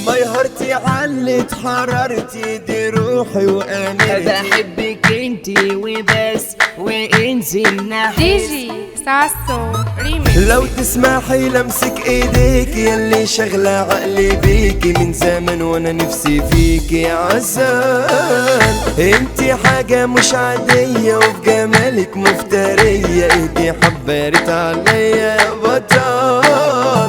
ما يهرتي علت حررتي دي روحي وامرتي بحبك انتي وبس وانسي النحس دي جي ساسو ريميكس لو تسمحي لمسك ايديك يلي شغلة عقلي بيكي من زمن وانا نفسي فيكي يا عسل انتي حاجة مش عادية وفي جمالك مفترية ايدي حبرت عليا يا بطل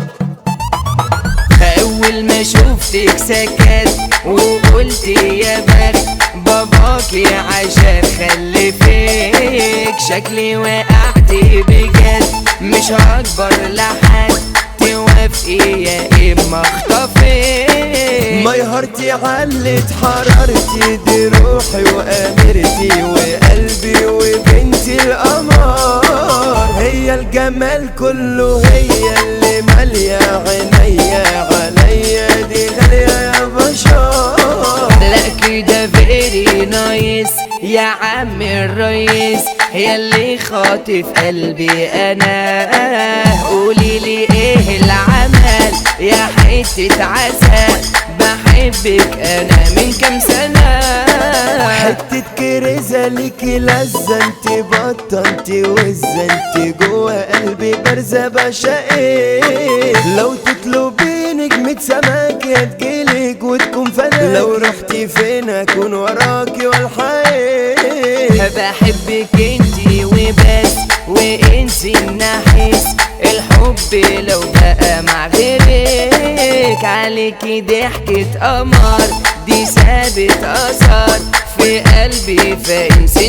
اول ما شفتك سكت وقلت يا بخت باباكي عشان خلفك شكلي وقعت بجد مش هكبر لحد توافقي يا اما اخطفك ما يهرتي علت حررتي دي روحي وامرتي وقلبي وبنتي القمر هي الجمال كله هي اللي مالية عينيا عليا دي غالية يا بشر لا كده فيري نايس يا عم الريس ياللي خاطف قلبي انا قولي لي ايه العمل يا حتة عسل بحبك انا من كام سنة حتة كريزة ليكي لذة انت بطة انت وزة انت جوا قلبي بارزة بشقي لو تطلبي نجمة سماك يا تجيلك وتكون فدا لو رحتي فين اكون وراكي والحقيقي بحبك انتي وبس وانتي النحس الحب لو بقى مع غيرك عليكي ضحكة قمر دي سابت اثر في قلبي فانسي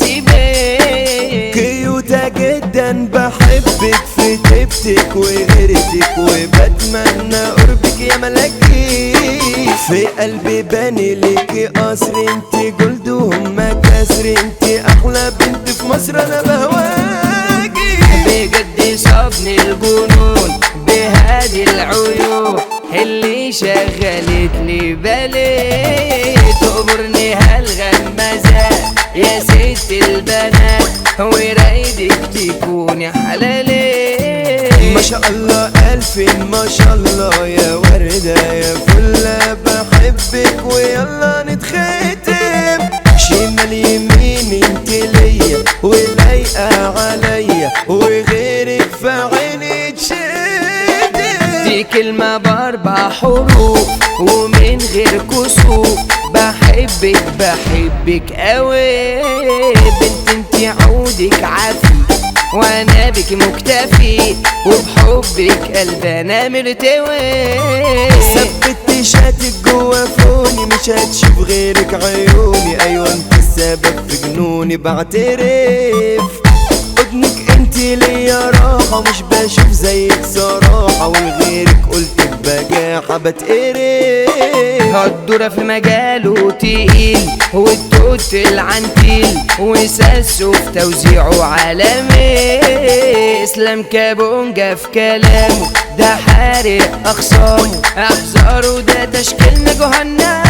النسيبك كيوتة جدا بحبك في تبتك وغيرتك وبتمنى قربك يا ملاكي في قلبي باني ليكي قصر انت جلد وهم كسر انت احلى بنت في مصر انا بهواكي بجد صابني الجنون بهذه العيون اللي شغلت لي بالي تأمرني هالغمازة يا ست البنات ورايدك تكوني حلالي ما شاء الله ألف ما شاء الله يا وردة يا فلة بحبك ويلا نتختم شمال يمين انت ليا ولايقة عليا وغيرك في عيني تشدم دي كلمة بأربع حروف ومن غير كسوف بحبك بحبك قوي بنت انتي عودك عافي وانا بك مكتفي وبحبك قلبي انا مرتوي ثبت شاتك جوا فوني مش هتشوف غيرك عيوني ايوه انت السبب في جنوني بعترف حضنك انت ليا راحة مش بشوف زيك صراحة ولغيرك قلت بجاحة بتقرف هالدورة في مجاله تقيل والتوت العنتيل وساسه في توزيعه عالمي اسلام كابونجا في كلامه ده حارق اخصامه احذره ده تشكيلنا جهنم